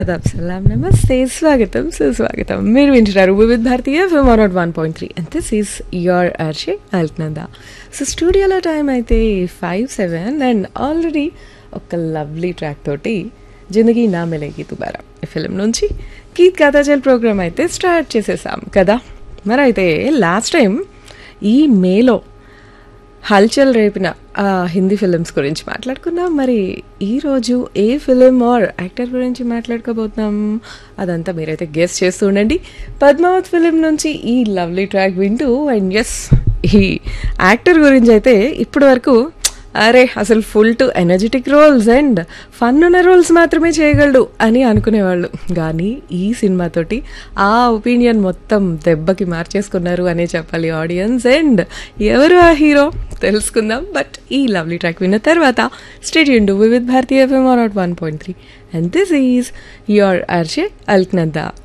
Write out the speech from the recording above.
ఆదాబ్ సలాం నమస్తే స్వాగతం సుస్వాగతం మీరు వింటున్నారు Vividh Bharati FM one naught one point three and this is your Arshe Alaknanda so స్టూడియోలో టైం అయితే ఫైవ్ సెవెన్ అండ్ ఆల్రెడీ ఒక లవ్లీ ట్రాక్ తోటి జిందగీ నా మిలేగి తుబారా ఈ ఫిలిం నుంచి గీత్ కథాచల్ ప్రోగ్రామ్ అయితే స్టార్ట్ చేసేసాం కదా మరి అయితే లాస్ట్ టైం ఈ మేలో హల్చల్ రేపిన ఆ హిందీ ఫిలిమ్స్ గురించి మాట్లాడుకున్నాం మరి ఈరోజు ఏ ఫిలిం ఆర్ యాక్టర్ గురించి మాట్లాడుకోబోతున్నాం అదంతా మీరైతే గెస్ట్ చేస్తూ ఉండండి పద్మావత్ ఫిలిం నుంచి ఈ లవ్లీ ట్రాక్ వింటూ అండ్ ఎస్ ఈ యాక్టర్ గురించి అయితే ఇప్పటి వరకు అరే అసలు full to energetic roles and fun ఉన్న రోల్స్ మాత్రమే చేయగలడు అని అనుకునేవాళ్ళు కానీ ఈ సినిమాతోటి ఆ ఒపీనియన్ మొత్తం దెబ్బకి మార్చేసుకున్నారు అనే చెప్పాలి ఆడియన్స్ అండ్ ఎవరు ఆ హీరో తెలుసుకుందాం బట్ ఈ లవ్లీ ట్రాక్ విన్న తర్వాత స్టేట్ యూన్ with Bharati FM naught one point three and this is your Arshe Alaknanda